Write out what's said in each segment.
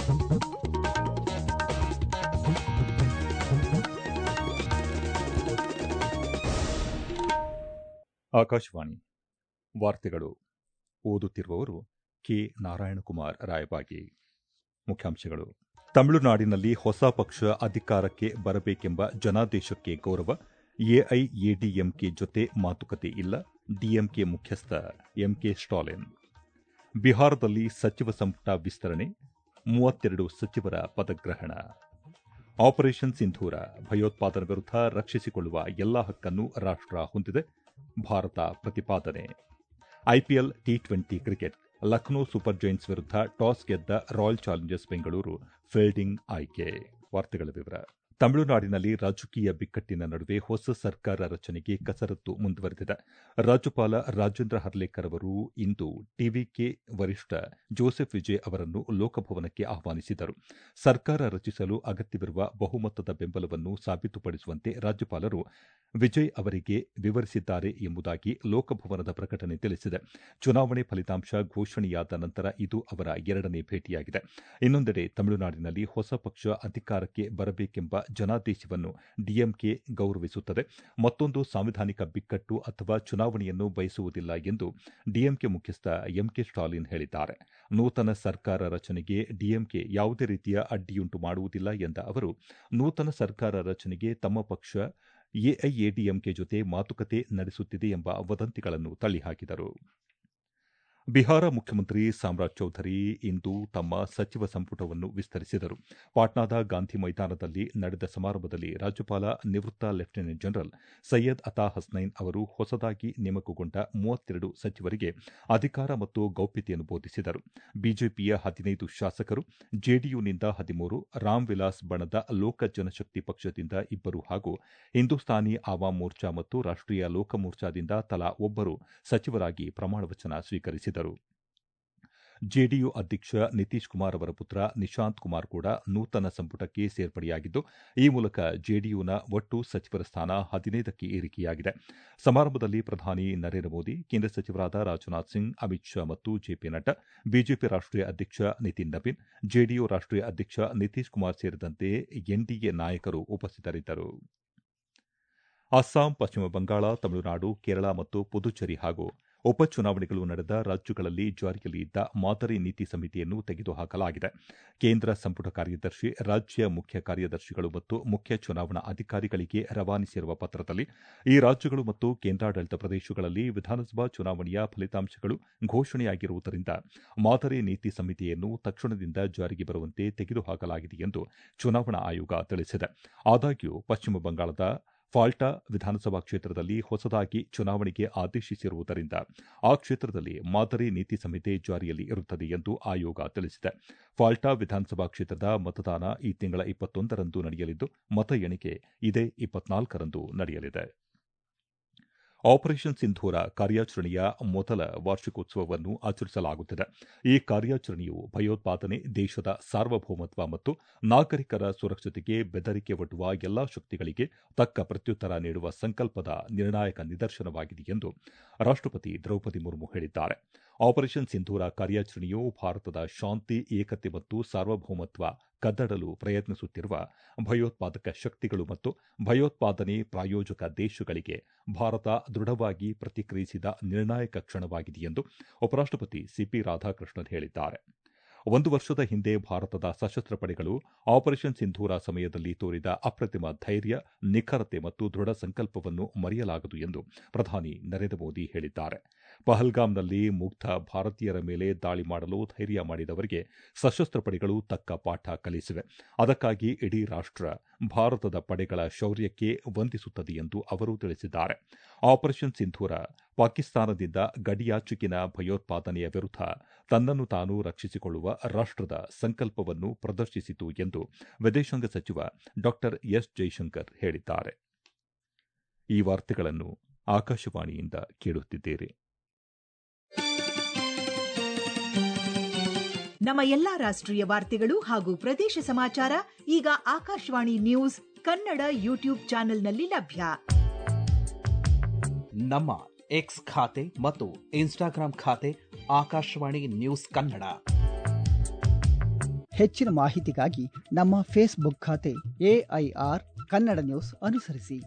ಆಕಾಶವಾಣಿ ವಾರ್ತೆಗಳು ಓದುತ್ತಿರುವವರು ಕೆ ನಾರಾಯಣಕುಮಾರ್ ರಾಯಬಾಗಿ ಮುಖ್ಯಾಂಶಗಳು ತಮಿಳುನಾಡಿನಲ್ಲಿ ಹೊಸ ಪಕ್ಷ ಅಧಿಕಾರಕ್ಕೆ ಬರಬೇಕೆಂಬ ಜನಾದೇಶಕ್ಕೆ ಗೌರವ ಎಐಎಡಿಎಂಕೆ ಜೊತೆ ಮಾತುಕತೆ ಇಲ್ಲ ಡಿಎಂಕೆ ಮುಖ್ಯಸ್ಥ ಎಂಕೆ ಸ್ಟಾಲಿನ್ ಬಿಹಾರದಲ್ಲಿ ಸಚಿವ ಸಂಪುಟ ವಿಸ್ತರಣೆ ಮೂವತ್ತೆರಡು ಸಚಿವರ ಪದಗ್ರಹಣ ಆಪರೇಷನ್ ಸಿಂಧೂರ ಭಯೋತ್ಪಾದನೆ ವಿರುದ್ಧ ರಕ್ಷಿಸಿಕೊಳ್ಳುವ ಎಲ್ಲಾ ಹಕ್ಕನ್ನು ರಾಷ್ಟ ಹೊಂದಿದೆ ಭಾರತ ಪ್ರತಿಪಾದನೆ IPL T twenty cricket Lucknow super giants ವಿರುದ್ಧ ಟಾಸ್ ಗೆದ್ದ ರಾಯಲ್ ಚಾಲೆಂಜರ್ಸ್ ಬೆಂಗಳೂರು ಫೀಲ್ಡಿಂಗ್ ಆಯ್ಕೆ ವಾರ್ತೆಗಳ ವಿವರ ತಮಿಳುನಾಡಿನಲ್ಲಿ ರಾಜಕೀಯ ಬಿಕ್ಕಟ್ಟಿನ ನಡುವೆ ಹೊಸ ಸರ್ಕಾರ ರಚನೆಗೆ ಕಸರತ್ತು ಮುಂದುವರೆದಿದೆ ರಾಜ್ಯಪಾಲ ರಾಜೇಂದ್ರ ಹರ್ಲೇಕರ್ ಅವರು ಇಂದು ಟಿವಿಕೆ ವರಿಷ್ಠ ಜೋಸೆಫ್ ವಿಜಯ್ ಅವರನ್ನು ಲೋಕಭವನಕ್ಕೆ ಆಹ್ವಾನಿಸಿದರು ಸರ್ಕಾರ ರಚಿಸಲು ಅಗತ್ಯವಿರುವ ಬಹುಮತದ ಬೆಂಬಲವನ್ನು ಸಾಬೀತುಪಡಿಸುವಂತೆ ರಾಜ್ಯಪಾಲರು ವಿಜಯ್ ಅವರಿಗೆ ವಿವರಿಸಿದ್ದಾರೆ ಎಂಬುದಾಗಿ ಲೋಕಭವನದ ಪ್ರಕಟಣೆ ತಿಳಿಸಿದೆ ಚುನಾವಣೆ ಫಲಿತಾಂಶ ಘೋಷಣೆಯಾದ ನಂತರ ಇದು ಅವರ ಎರಡನೇ ಭೇಟಿಯಾಗಿದೆ ಇನ್ನೊಂದೆಡೆ ತಮಿಳುನಾಡಿನಲ್ಲಿ ಹೊಸ ಪಕ್ಷ ಅಧಿಕಾರಕ್ಕೆ ಬರಬೇಕೆಂಬ ಜನಾದೇಶವನ್ನು ಡಿಎಂಕೆ ಗೌರವಿಸುತ್ತದೆ ಮತ್ತೊಂದು ಸಾಂವಿಧಾನಿಕ ಬಿಕ್ಕಟ್ಟು ಅಥವಾ ಚುನಾವಣೆಯನ್ನು ಬಯಸುವುದಿಲ್ಲ ಎಂದು ಡಿಎಂಕೆ ಮುಖ್ಯಸ್ಥ ಎಂಕೆ ಸ್ಟಾಲಿನ್ ಹೇಳಿದ್ದಾರೆ ನೂತನ ಸರ್ಕಾರ ರಚನೆಗೆ ಡಿಎಂಕೆ ಯಾವುದೇ ರೀತಿಯ ಅಡ್ಡಿಯುಂಟು ಮಾಡುವುದಿಲ್ಲ ಎಂದ ಅವರು ನೂತನ ಸರ್ಕಾರ ರಚನೆಗೆ ತಮ್ಮ ಪಕ್ಷ ಎಐಎಡಿಎಂಕೆ ಜೊತೆ ಮಾತುಕತೆ ನಡೆಸುತ್ತಿದೆ ಎಂಬ ವದಂತಿಗಳನ್ನು ತಳ್ಳಿಹಾಕಿದರು ಬಿಹಾರ ಮುಖ್ಯಮಂತ್ರಿ ಸಾಮ್ರಾಜ್ ಚೌಧರಿ ಇಂದು ತಮ್ಮ ಸಚಿವ ಸಂಪುಟವನ್ನು ವಿಸ್ತರಿಸಿದರು ಪಾಟ್ನಾದ ಗಾಂಧಿ ಮೈದಾನದಲ್ಲಿ ನಡೆದ ಸಮಾರಂಭದಲ್ಲಿ ರಾಜ್ಯಪಾಲ ನಿವೃತ್ತ ಲೆಫ್ಟಿನೆಂಟ್ ಜನರಲ್ ಸೈಯದ್ ಅತಾ ಹಸ್ನೈನ್ ಅವರು ಹೊಸದಾಗಿ ನೇಮಕಗೊಂಡ ಮೂವತ್ತೆರಡು ಸಚಿವರಿಗೆ ಅಧಿಕಾರ ಮತ್ತು ಗೌಪ್ಯತೆಯನ್ನು ಬೋಧಿಸಿದರು ಬಿಜೆಪಿಯ ಹದಿನೈದು ಶಾಸಕರು ಜೆಡಿಯುನಿಂದ ಹದಿಮೂರು ರಾಮ್ ವಿಲಾಸ್ ಬಣದ ಲೋಕ ಜನಶಕ್ತಿ ಪಕ್ಷದಿಂದ ಇಬ್ಬರು ಹಾಗೂ ಹಿಂದೂಸ್ತಾನಿ ಆವಾಮ್ ಮೋರ್ಚಾ ಮತ್ತು ರಾಷ್ಟೀಯ ಲೋಕ ಮೋರ್ಚಾದಿಂದ ತಲಾ ಒಬ್ಬರು ಸಚಿವರಾಗಿ ಪ್ರಮಾಣವಚನ ಸ್ವೀಕರಿಸಿದರು ಜೆಡಿಯು ಅಧ್ಯಕ್ಷ ನಿತೀಶ್ ಕುಮಾರ್ ಅವರ ಪುತ್ರ ನಿಶಾಂತ್ ಕುಮಾರ್ ಕೂಡ ನೂತನ ಸಂಪುಟಕ್ಕೆ ಸೇರ್ಪಡೆಯಾಗಿದ್ದು ಈ ಮೂಲಕ ಜೆಡಿಯುನ ಒಟ್ಟು ಸಚಿವರ ಸ್ಥಾನ ಹದಿನೈದಕ್ಕೆ ಏರಿಕೆಯಾಗಿದೆ ಸಮಾರಂಭದಲ್ಲಿ ಪ್ರಧಾನಿ ನರೇಂದ್ರ ಮೋದಿ ಕೇಂದ್ರ ಸಚಿವರಾದ ರಾಜನಾಥ್ ಸಿಂಗ್ ಅಮಿತ್ ಶಾ ಮತ್ತು ಜೆಪಿ ನಡ್ಡಾ ಬಿಜೆಪಿ ರಾಷ್ಟೀಯ ಅಧ್ಯಕ್ಷ ನಿತಿನ್ ನಬೀನ್ ಜೆಡಿಯು ರಾಷ್ಟೀಯ ಅಧ್ಯಕ್ಷ ನಿತೀಶ್ ಕುಮಾರ್ ಸೇರಿದಂತೆ ಎನ್ಡಿಎ ನಾಯಕರು ಉಪಸ್ಥಿತರಿದ್ದರು ಅಸ್ಸಾಂ ಪಶ್ಚಿಮ ಬಂಗಾಳ ತಮಿಳುನಾಡು ಕೇರಳ ಮತ್ತು ಪುದುಚೇರಿ ಹಾಗೂ ಉಪಚುನಾವಣೆಗಳು ನಡೆದ ರಾಜ್ಯಗಳಲ್ಲಿ ಜಾರಿಯಲ್ಲಿ ಇದ್ದ ಮಾದರಿ ನೀತಿ ಸಂಹಿತೆಯನ್ನು ತೆಗೆದುಹಾಕಲಾಗಿದೆ ಕೇಂದ್ರ ಸಂಪುಟ ಕಾರ್ಯದರ್ಶಿ ರಾಜ್ಯ ಮುಖ್ಯ ಕಾರ್ಯದರ್ಶಿಗಳು ಮತ್ತು ಮುಖ್ಯ ಚುನಾವಣಾ ಅಧಿಕಾರಿಗಳಿಗೆ ರವಾನಿಸಿರುವ ಪತ್ರದಲ್ಲಿ ಈ ರಾಜ್ಯಗಳು ಮತ್ತು ಕೇಂದ್ರಾಡಳಿತ ಪ್ರದೇಶಗಳಲ್ಲಿ ವಿಧಾನಸಭಾ ಚುನಾವಣೆಯ ಫಲಿತಾಂಶಗಳು ಘೋಷಣೆಯಾಗಿರುವುದರಿಂದ ಮಾದರಿ ನೀತಿ ಸಂಹಿತೆಯನ್ನು ತಕ್ಷಣದಿಂದ ಜಾರಿಗೆ ಬರುವಂತೆ ತೆಗೆದುಹಾಕಲಾಗಿದೆ ಎಂದು ಚುನಾವಣಾ ಆಯೋಗ ತಿಳಿಸಿದೆ ಆದಾಗ್ಯೂ ಪಶ್ಚಿಮ ಬಂಗಾಳದ ಫಾಲ್ಟಾ ವಿಧಾನಸಭಾ ಕ್ಷೇತ್ರದಲ್ಲಿ ಹೊಸದಾಗಿ ಚುನಾವಣೆಗೆ ಆದೇಶಿಸಿರುವುದರಿಂದ ಆ ಕ್ಷೇತ್ರದಲ್ಲಿ ಮಾದರಿ ನೀತಿ ಸಂಹಿತೆ ಜಾರಿಯಲ್ಲಿ ಇರುತ್ತದೆ ಎಂದು ಆಯೋಗ ತಿಳಿಸಿದೆ ಫಾಲ್ಟಾ ವಿಧಾನಸಭಾ ಕ್ಷೇತ್ರದ ಮತದಾನ ಈ ತಿಂಗಳ ಇಪ್ಪತ್ತೊಂದರಂದು ನಡೆಯಲಿದ್ದು ಮತ ಎಣಿಕೆ ಇದೇ ಇಪ್ಪತ್ನಾಲ್ಕರಂದು ನಡೆಯಲಿದೆ ಆಪರೇಷನ್ ಸಿಂಧೂರ ಕಾರ್ಯಾಚರಣೆಯ ಮೊದಲ ವಾರ್ಷಿಕೋತ್ಸವವನ್ನು ಆಚರಿಸಲಾಗುತ್ತಿದೆ ಈ ಕಾರ್ಯಾಚರಣೆಯು ಭಯೋತ್ಪಾದನೆ ದೇಶದ ಸಾರ್ವಭೌಮತ್ವ ಮತ್ತು ನಾಗರಿಕರ ಸುರಕ್ಷತೆಗೆ ಬೆದರಿಕೆ ಒಡ್ಡುವ ಎಲ್ಲಾ ಶಕ್ತಿಗಳಿಗೆ ತಕ್ಕ ಪ್ರತ್ಯುತ್ತರ ನೀಡುವ ಸಂಕಲ್ಪದ ನಿರ್ಣಾಯಕ ನಿದರ್ಶನವಾಗಿದೆ ಎಂದು ರಾಷ್ಟಪತಿ ದ್ರೌಪದಿ ಮುರ್ಮು ಹೇಳಿದ್ದಾರೆ ಆಪರೇಷನ್ ಸಿಂಧೂರ ಕಾರ್ಯಾಚರಣೆಯು ಭಾರತದ ಶಾಂತಿ ಏಕತೆ ಮತ್ತು ಸಾರ್ವಭೌಮತ್ವ ಕದ್ದಡಲು ಪ್ರಯತ್ನಿಸುತ್ತಿರುವ ಭಯೋತ್ಪಾದಕ ಶಕ್ತಿಗಳು ಮತ್ತು ಭಯೋತ್ಪಾದನೆ ಪ್ರಾಯೋಜಕ ದೇಶಗಳಿಗೆ ಭಾರತ ದೃಢವಾಗಿ ಪ್ರತಿಕ್ರಿಯಿಸಿದ ನಿರ್ಣಾಯಕ ಕ್ಷಣವಾಗಿದೆ ಎಂದು ಉಪರಾಷ್ಟಪತಿ ಸಿಪಿ ರಾಧಾಕೃಷ್ಣನ್ ಹೇಳಿದ್ದಾರೆ ಒಂದು ವರ್ಷದ ಹಿಂದೆ ಭಾರತದ ಸಶಸ್ತ್ರ ಪಡೆಗಳು ಆಪರೇಷನ್ ಸಿಂಧೂರ ಸಮಯದಲ್ಲಿ ತೋರಿದ ಅಪ್ರತಿಮ ಧೈರ್ಯ ನಿಖರತೆ ಮತ್ತು ದೃಢ ಸಂಕಲ್ಪವನ್ನು ಮರೆಯಲಾಗದು ಎಂದು ಪ್ರಧಾನಿ ನರೇಂದ್ರ ಮೋದಿ ಹೇಳಿದ್ದಾರೆ ಪಹಲ್ಗಾಮ್ನಲ್ಲಿ ಮುಗ್ಧ ಭಾರತೀಯರ ಮೇಲೆ ದಾಳಿ ಮಾಡಲು ಧೈರ್ಯ ಮಾಡಿದವರಿಗೆ ಸಶಸ್ತ್ರ ಪಡೆಗಳು ತಕ್ಕ ಪಾಠ ಕಲಿಸಿವೆ ಅದಕ್ಕಾಗಿ ಇಡೀ ರಾಷ್ಟ ಭಾರತದ ಪಡೆಗಳ ಶೌರ್ಯಕ್ಕೆ ವಂದಿಸುತ್ತದೆ ಎಂದು ಅವರು ತಿಳಿಸಿದ್ದಾರೆ ಆಪರೇಷನ್ ಸಿಂಧೂರ ಪಾಕಿಸ್ತಾನದಿಂದ ಗಡಿಯಾಚೆಗಿನ ಭಯೋತ್ಪಾದನೆಯ ವಿರುದ್ಧ ತನ್ನನ್ನು ತಾನು ರಕ್ಷಿಸಿಕೊಳ್ಳುವ ರಾಷ್ಟದ ಸಂಕಲ್ಪವನ್ನು ಪ್ರದರ್ಶಿಸಿತು ಎಂದು ವಿದೇಶಾಂಗ ಸಚಿವ ಡಾ ಎಸ್ ಜೈಶಂಕರ್ ಹೇಳಿದ್ದಾರೆ ಈ ವಾರ್ತೆಗಳನ್ನು ಆಕಾಶವಾಣಿಯಿಂದ ಕೇಳುತ್ತಿದ್ದೀರಿ ನಮ್ಮ ಎಲ್ಲಾ ರಾಷ್ಟ್ರೀಯ ವಾರ್ತೆಗಳು ಹಾಗೂ ಪ್ರದೇಶ ಸಮಾಚಾರ ಈಗ ಆಕಾಶವಾಣಿ ನ್ಯೂಸ್ ಕನ್ನಡ ಯೂಟ್ಯೂಬ್ ಚಾನೆಲ್ನಲ್ಲಿ ಲಭ್ಯ ನಮ್ಮ ಎಕ್ಸ್ ಖಾತೆ ಮತ್ತು ಇನ್ಸ್ಟಾಗ್ರಾಂ ಖಾತೆ ಆಕಾಶವಾಣಿ ನ್ಯೂಸ್ ಕನ್ನಡ ಹೆಚ್ಚಿನ ಮಾಹಿತಿಗಾಗಿ ನಮ್ಮ ಫೇಸ್ಬುಕ್ ಖಾತೆ ಎಐಆರ್ ಕನ್ನಡ ನ್ಯೂಸ್ ಅನುಸರಿಸಿ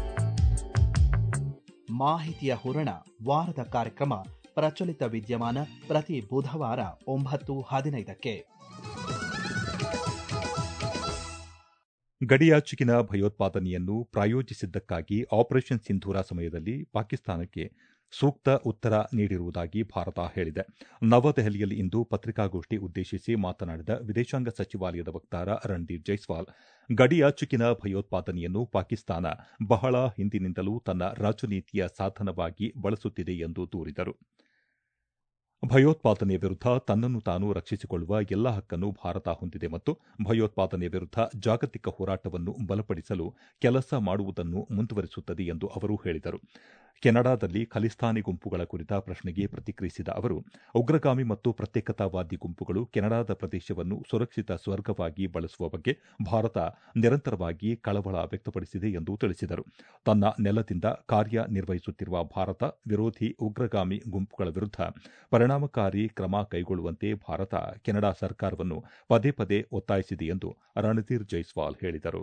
ಮಾಹಿತಿಯ ಹೂರಣ ವಾರದ ಕಾರ್ಯಕ್ರಮ ಪ್ರಚಲಿತ ವಿದ್ಯಮಾನ ಪ್ರತಿ ಬುಧವಾರ ಒಂಬತ್ತು ಹದಿನೈದಕ್ಕೆ ಗಡಿಯಾಚೆಗಿನ ಭಯೋತ್ಪಾದನೆಯನ್ನು ಪ್ರಾಯೋಜಿಸಿದ್ದಕ್ಕಾಗಿ ಆಪರೇಷನ್ ಸಿಂಧೂರ ಸಮಯದಲ್ಲಿ ಪಾಕಿಸ್ತಾನಕ್ಕೆ ಸೂಕ್ತ ಉತ್ತರ ನೀಡಿರುವುದಾಗಿ ಭಾರತ ಹೇಳಿದೆ ನವದೆಹಲಿಯಲ್ಲಿ ಇಂದು ಪತ್ರಿಕಾಗೋಷ್ಠಿ ಉದ್ದೇಶಿಸಿ ಮಾತನಾಡಿದ ವಿದೇಶಾಂಗ ಸಚಿವಾಲಯದ ವಕ್ತಾರ ರಣದೀಪ್ ಜೈಸ್ವಾಲ್ ಗಡಿಯಾಚೆಗಿನ ಭಯೋತ್ಪಾದನೆಯನ್ನು ಪಾಕಿಸ್ತಾನ ಬಹಳ ಹಿಂದಿನಿಂದಲೂ ತನ್ನ ರಾಜನೀತಿಯ ಸಾಧನವಾಗಿ ಬಳಸುತ್ತಿದೆ ಎಂದು ದೂರಿದರು ಭಯೋತ್ಪಾದನೆ ವಿರುದ್ಧ ತನ್ನನ್ನು ತಾನು ರಕ್ಷಿಸಿಕೊಳ್ಳುವ ಎಲ್ಲ ಹಕ್ಕನ್ನು ಭಾರತ ಹೊಂದಿದೆ ಮತ್ತು ಭಯೋತ್ಪಾದನೆ ವಿರುದ್ಧ ಜಾಗತಿಕ ಹೋರಾಟವನ್ನು ಬಲಪಡಿಸಲು ಕೆಲಸ ಮಾಡುವುದನ್ನು ಮುಂದುವರಿಸುತ್ತದೆ ಎಂದು ಅವರು ಹೇಳಿದರು ಕೆನಡಾದಲ್ಲಿ ಖಲಿಸ್ತಾನಿ ಗುಂಪುಗಳ ಕುರಿತ ಪ್ರಶ್ನೆಗೆ ಪ್ರತಿಕ್ರಿಯಿಸಿದ ಅವರು ಉಗ್ರಗಾಮಿ ಮತ್ತು ಪ್ರತ್ಯೇಕತಾವಾದಿ ಗುಂಪುಗಳು ಕೆನಡಾದ ಪ್ರದೇಶವನ್ನು ಸುರಕ್ಷಿತ ಸ್ವರ್ಗವಾಗಿ ಬಳಸುವ ಬಗ್ಗೆ ಭಾರತ ನಿರಂತರವಾಗಿ ಕಳವಳ ವ್ಯಕ್ತಪಡಿಸಿದೆ ಎಂದು ತಿಳಿಸಿದರು ತನ್ನ ನೆಲದಿಂದ ಕಾರ್ಯನಿರ್ವಹಿಸುತ್ತಿರುವ ಭಾರತ ವಿರೋಧಿ ಉಗ್ರಗಾಮಿ ಗುಂಪುಗಳ ವಿರುದ್ಧ ಪರಿಣಾಮಕಾರಿ ಕ್ರಮ ಕೈಗೊಳ್ಳುವಂತೆ ಭಾರತ ಕೆನಡಾ ಸರ್ಕಾರವನ್ನು ಪದೇ ಪದೇ ಒತ್ತಾಯಿಸಿದೆ ಎಂದು ರಣಧೀರ್ ಜೈಸ್ವಾಲ್ ಹೇಳಿದರು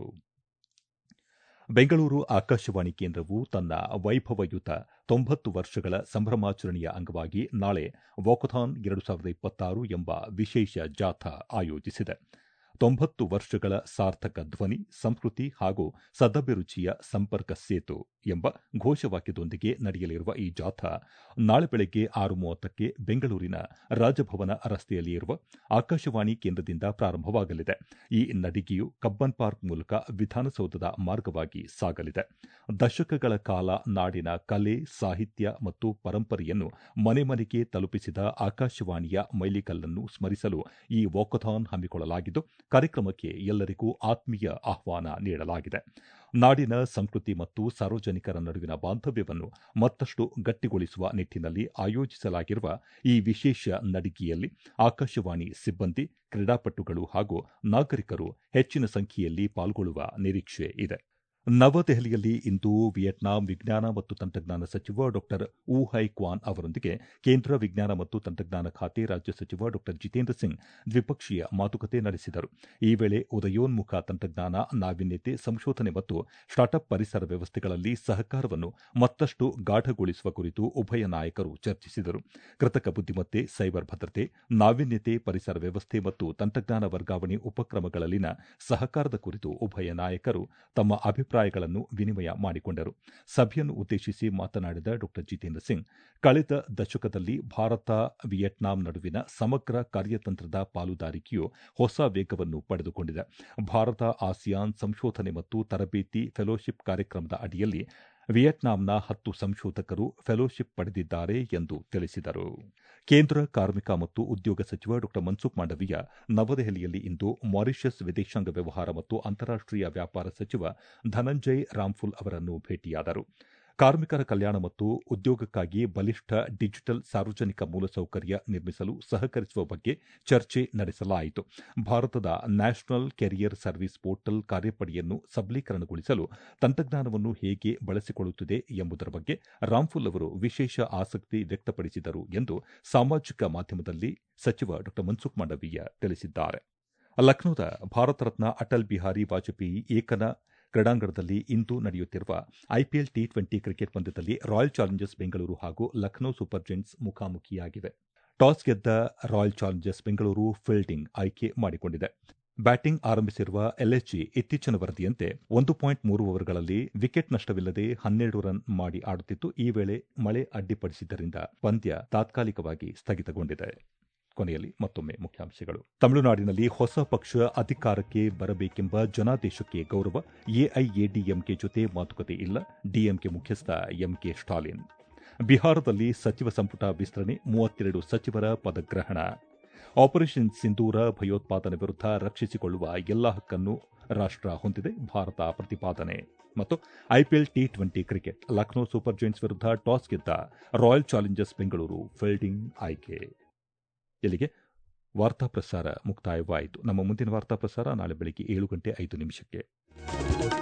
ಬೆಂಗಳೂರು ಆಕಾಶವಾಣಿ ಕೇಂದ್ರವು ತನ್ನ ವೈಭವಯುತ ತೊಂಬತ್ತು ವರ್ಷಗಳ ಸಂಭ್ರಮಾಚರಣೆಯ ಅಂಗವಾಗಿ ನಾಳೆ ವಾಕಥಾನ್ ಎರಡು ಸಾವಿರದ ಇಪ್ಪತ್ತಾರು ಎಂಬ ವಿಶೇಷ ಜಾಥಾ ಆಯೋಜಿಸಿದೆ ತೊಂಬತ್ತು ವರ್ಷಗಳ ಸಾರ್ಥಕ ಧ್ವನಿ ಸಂಸ್ಕೃತಿ ಹಾಗೂ ಸದಭಿರುಚಿಯ ಸಂಪರ್ಕ ಸೇತು ಎಂಬ ಘೋಷವಾಕ್ಯದೊಂದಿಗೆ ನಡೆಯಲಿರುವ ಈ ಜಾಥಾ ನಾಳೆ ಬೆಳಗ್ಗೆ ಆರು ಮೂವತ್ತಕ್ಕೆ ಬೆಂಗಳೂರಿನ ರಾಜಭವನ ರಸ್ತೆಯಲ್ಲಿ ಇರುವ ಆಕಾಶವಾಣಿ ಕೇಂದ್ರದಿಂದ ಪ್ರಾರಂಭವಾಗಲಿದೆ ಈ ನಡಿಗೆಯು ಕಬ್ಬನ್ ಪಾರ್ಕ್ ಮೂಲಕ ವಿಧಾನಸೌಧದ ಮಾರ್ಗವಾಗಿ ಸಾಗಲಿದೆ ದಶಕಗಳ ಕಾಲ ನಾಡಿನ ಕಲೆ ಸಾಹಿತ್ಯ ಮತ್ತು ಪರಂಪರೆಯನ್ನು ಮನೆ ಮನೆಗೆ ತಲುಪಿಸಿದ ಆಕಾಶವಾಣಿಯ ಮೈಲಿಗಲ್ಲನ್ನು ಸ್ಮರಿಸಲು ಈ ವಾಕಥಾನ್ ಹಮ್ಮಿಕೊಳ್ಳಲಾಗಿದ್ದು ಕಾರ್ಯಕ್ರಮಕ್ಕೆ ಎಲ್ಲರಿಗೂ ಆತ್ಮೀಯ ಆಹ್ವಾನ ನೀಡಲಾಗಿದೆ ನಾಡಿನ ಸಂಸ್ಕೃತಿ ಮತ್ತು ಸಾರ್ವಜನಿಕರ ನಡುವಿನ ಬಾಂಧವ್ಯವನ್ನು ಮತ್ತಷ್ಟು ಗಟ್ಟಿಗೊಳಿಸುವ ನಿಟ್ಟಿನಲ್ಲಿ ಆಯೋಜಿಸಲಾಗಿರುವ ಈ ವಿಶೇಷ ನಡಿಗೆಯಲ್ಲಿ ಆಕಾಶವಾಣಿ ಸಿಬ್ಬಂದಿ ಕ್ರೀಡಾಪಟುಗಳು ಹಾಗೂ ನಾಗರಿಕರು ಹೆಚ್ಚಿನ ಸಂಖ್ಯೆಯಲ್ಲಿ ಪಾಲ್ಗೊಳ್ಳುವ ನಿರೀಕ್ಷೆ ಇದೆ ನವದೆಹಲಿಯಲ್ಲಿ ಇಂದು ವಿಯೆಟ್ನಾಂ ವಿಜ್ಞಾನ ಮತ್ತು ತಂತ್ರಜ್ಞಾನ ಸಚಿವ ಡಾ ವು ಹೈ ಕ್ವಾನ್ ಅವರೊಂದಿಗೆ ಕೇಂದ್ರ ವಿಜ್ಞಾನ ಮತ್ತು ತಂತ್ರಜ್ಞಾನ ಖಾತೆ ರಾಜ್ಯ ಸಚಿವ ಡಾ ಜಿತೇಂದ್ರ ಸಿಂಗ್ ದ್ವಿಪಕ್ಷೀಯ ಮಾತುಕತೆ ನಡೆಸಿದರು ಈ ವೇಳೆ ಉದಯೋನ್ಮುಖ ತಂತ್ರಜ್ಞಾನ ನಾವೀನ್ಯತೆ ಸಂಶೋಧನೆ ಮತ್ತು ಸ್ಟಾರ್ಟ್ಅಪ್ ಪರಿಸರ ವ್ಯವಸ್ಥೆಗಳಲ್ಲಿ ಸಹಕಾರವನ್ನು ಮತ್ತಷ್ಟು ಗಾಢಗೊಳಿಸುವ ಕುರಿತು ಉಭಯ ನಾಯಕರು ಚರ್ಚಿಸಿದರು ಕೃತಕ ಬುದ್ದಿಮತ್ತೆ ಸೈಬರ್ ಭದ್ರತೆ ನಾವೀನ್ಯತೆ ಪರಿಸರ ವ್ಯವಸ್ಥೆ ಮತ್ತು ತಂತ್ರಜ್ಞಾನ ವರ್ಗಾವಣೆ ಉಪಕ್ರಮಗಳಲ್ಲಿನ ಸಹಕಾರದ ಕುರಿತು ಉಭಯ ನಾಯಕರು ತಮ್ಮ ಅಭಿಪ್ರಾಯ ಅಭಿಪ್ರಾಯಗಳನ್ನು ವಿನಿಮಯ ಮಾಡಿಕೊಂಡರು ಸಭೆಯನ್ನು ಉದ್ದೇಶಿಸಿ ಮಾತನಾಡಿದ ಡಾ ಜಿತೇಂದ್ರ ಸಿಂಗ್ ಕಳೆದ ದಶಕದಲ್ಲಿ ಭಾರತ ವಿಯೆಟ್ನಾಂ ನಡುವಿನ ಸಮಗ್ರ ಕಾರ್ಯತಂತ್ರದ ಪಾಲುದಾರಿಕೆಯು ಹೊಸ ವೇಗವನ್ನು ಪಡೆದುಕೊಂಡಿದೆ ಭಾರತ ಆಸಿಯಾನ್ ಸಂಶೋಧನೆ ಮತ್ತು ತರಬೇತಿ ಫೆಲೋಶಿಪ್ ಕಾರ್ಯಕ್ರಮದ ಅಡಿಯಲ್ಲಿ ವಿಯೆಟ್ನಾಂನ ಹತ್ತು ಸಂಶೋಧಕರು ಫೆಲೋಶಿಪ್ ಪಡೆದಿದ್ದಾರೆ ಎಂದು ತಿಳಿಸಿದರು ಕೇಂದ್ರ ಕಾರ್ಮಿಕ ಮತ್ತು ಉದ್ಯೋಗ ಸಚಿವ ಡಾ ಮನ್ಸುಖ್ ಮಾಂಡವೀಯ ನವದೆಹಲಿಯಲ್ಲಿ ಇಂದು ಮಾರಿಷಸ್ ವಿದೇಶಾಂಗ ವ್ಯವಹಾರ ಮತ್ತು ಅಂತಾರಾಷ್ಟೀಯ ವ್ಯಾಪಾರ ಸಚಿವ ಧನಂಜಯ್ ರಾಮ್ಫುಲ್ ಅವರನ್ನು ಭೇಟಿಯಾದರು ಕಾರ್ಮಿಕರ ಕಲ್ಯಾಣ ಮತ್ತು ಉದ್ಯೋಗಕ್ಕಾಗಿ ಬಲಿಷ್ಠ ಡಿಜಿಟಲ್ ಸಾರ್ವಜನಿಕ ಮೂಲಸೌಕರ್ಯ ನಿರ್ಮಿಸಲು ಸಹಕರಿಸುವ ಬಗ್ಗೆ ಚರ್ಚೆ ನಡೆಸಲಾಯಿತು ಭಾರತದ ನ್ಯಾಷನಲ್ ಕೆರಿಯರ್ ಸರ್ವಿಸ್ ಪೋರ್ಟಲ್ ಕಾರ್ಯಪಡೆಯನ್ನು ಸಬಲೀಕರಣಗೊಳಿಸಲು ತಂತ್ರಜ್ಞಾನವನ್ನು ಹೇಗೆ ಬಳಸಿಕೊಳ್ಳುತ್ತಿದೆ ಎಂಬುದರ ಬಗ್ಗೆ ರಾಮ್ಫುಲ್ ಅವರು ವಿಶೇಷ ಆಸಕ್ತಿ ವ್ಯಕ್ತಪಡಿಸಿದರು ಎಂದು ಸಾಮಾಜಿಕ ಮಾಧ್ಯಮದಲ್ಲಿ ಸಚಿವ ಡಾ ಮನ್ಸುಖ್ ಮಾಂಡವೀಯ ತಿಳಿಸಿದ್ದಾರೆ ಲಕ್ನೋದ ಭಾರತ ರತ್ನ ಅಟಲ್ ಬಿಹಾರಿ ವಾಜಪೇಯಿ ಏಕನ ಕ್ರೀಡಾಂಗಣದಲ್ಲಿ ಇಂದು ನಡೆಯುತ್ತಿರುವ ಐಪಿಎಲ್ ಟಿ ಟ್ವೆಂಟಿ ಕ್ರಿಕೆಟ್ ಪಂದ್ಯದಲ್ಲಿ ರಾಯಲ್ ಚಾಲೆಂಜರ್ಸ್ ಬೆಂಗಳೂರು ಹಾಗೂ ಲಕ್ನೋ ಸೂಪರ್ ಜೆಂಟ್ಸ್ ಮುಖಾಮುಖಿಯಾಗಿವೆ ಟಾಸ್ ಗೆದ್ದ ರಾಯಲ್ ಚಾಲೆಂಜರ್ಸ್ ಬೆಂಗಳೂರು ಫೀಲ್ಡಿಂಗ್ ಆಯ್ಕೆ ಮಾಡಿಕೊಂಡಿದೆ ಬ್ಯಾಟಿಂಗ್ ಆರಂಭಿಸಿರುವ ಎಲ್ಎಸ್ಜಿ ಇತ್ತೀಚಿನ ವರದಿಯಂತೆ ಒಂದು ಪಾಯಿಂಟ್ ಮೂರು ಓವರ್ಗಳಲ್ಲಿ ವಿಕೆಟ್ ನಷ್ಟವಿಲ್ಲದೆ ಹನ್ನೆರಡು ರನ್ ಮಾಡಿ ಆಡುತ್ತಿದ್ದು ಈ ವೇಳೆ ಮಳೆ ಅಡ್ಡಿಪಡಿಸಿದ್ದರಿಂದ ಪಂದ್ಯ ತಾತ್ಕಾಲಿಕವಾಗಿ ಸ್ಥಗಿತಗೊಂಡಿದೆ ಕೊನೆಯಲ್ಲಿ ಮತ್ತೊಮ್ಮೆ ಮುಖ್ಯಾಂಶಗಳು ತಮಿಳುನಾಡಿನಲ್ಲಿ ಹೊಸ ಪಕ್ಷ ಅಧಿಕಾರಕ್ಕೆ ಬರಬೇಕೆಂಬ ಜನಾದೇಶಕ್ಕೆ ಗೌರವ ಎಐಎಡಿಎಂಕೆ ಜೊತೆ ಮಾತುಕತೆ ಇಲ್ಲ ಡಿಎಂಕೆ ಮುಖ್ಯಸ್ಥ ಎಂಕೆ ಸ್ಟಾಲಿನ್ ಬಿಹಾರದಲ್ಲಿ ಸಚಿವ ಸಂಪುಟ ವಿಸ್ತರಣೆ ಮೂವತ್ತೆರಡು ಸಚಿವರ ಪದಗ್ರಹಣ ಆಪರೇಷನ್ ಸಿಂಧೂರ ಭಯೋತ್ಪಾದನೆ ವಿರುದ್ಧ ರಕ್ಷಿಸಿಕೊಳ್ಳುವ ಎಲ್ಲ ಹಕ್ಕನ್ನು ರಾಷ್ಟ ಹೊಂದಿದೆ ಭಾರತ ಪ್ರತಿಪಾದನೆ ಮತ್ತು IPL T twenty cricket Lucknow super giants ವಿರುದ್ಧ ಟಾಸ್ ಗೆದ್ದ ರಾಯಲ್ ಚಾಲೆಂಜರ್ಸ್ ಬೆಂಗಳೂರು ಫೀಲ್ಡಿಂಗ್ ಆಯ್ಕೆ ಇಲ್ಲಿಗೆ ವಾರ್ತಾ ಪ್ರಸಾರ ಮುಕ್ತಾಯವಾಯಿತು ನಮ್ಮ ಮುಂದಿನ ವಾರ್ತಾ ಪ್ರಸಾರ ನಾಳೆ ಬೆಳಗ್ಗೆ ಏಳು ಗಂಟೆ ಐದು ನಿಮಿಷಕ್ಕೆ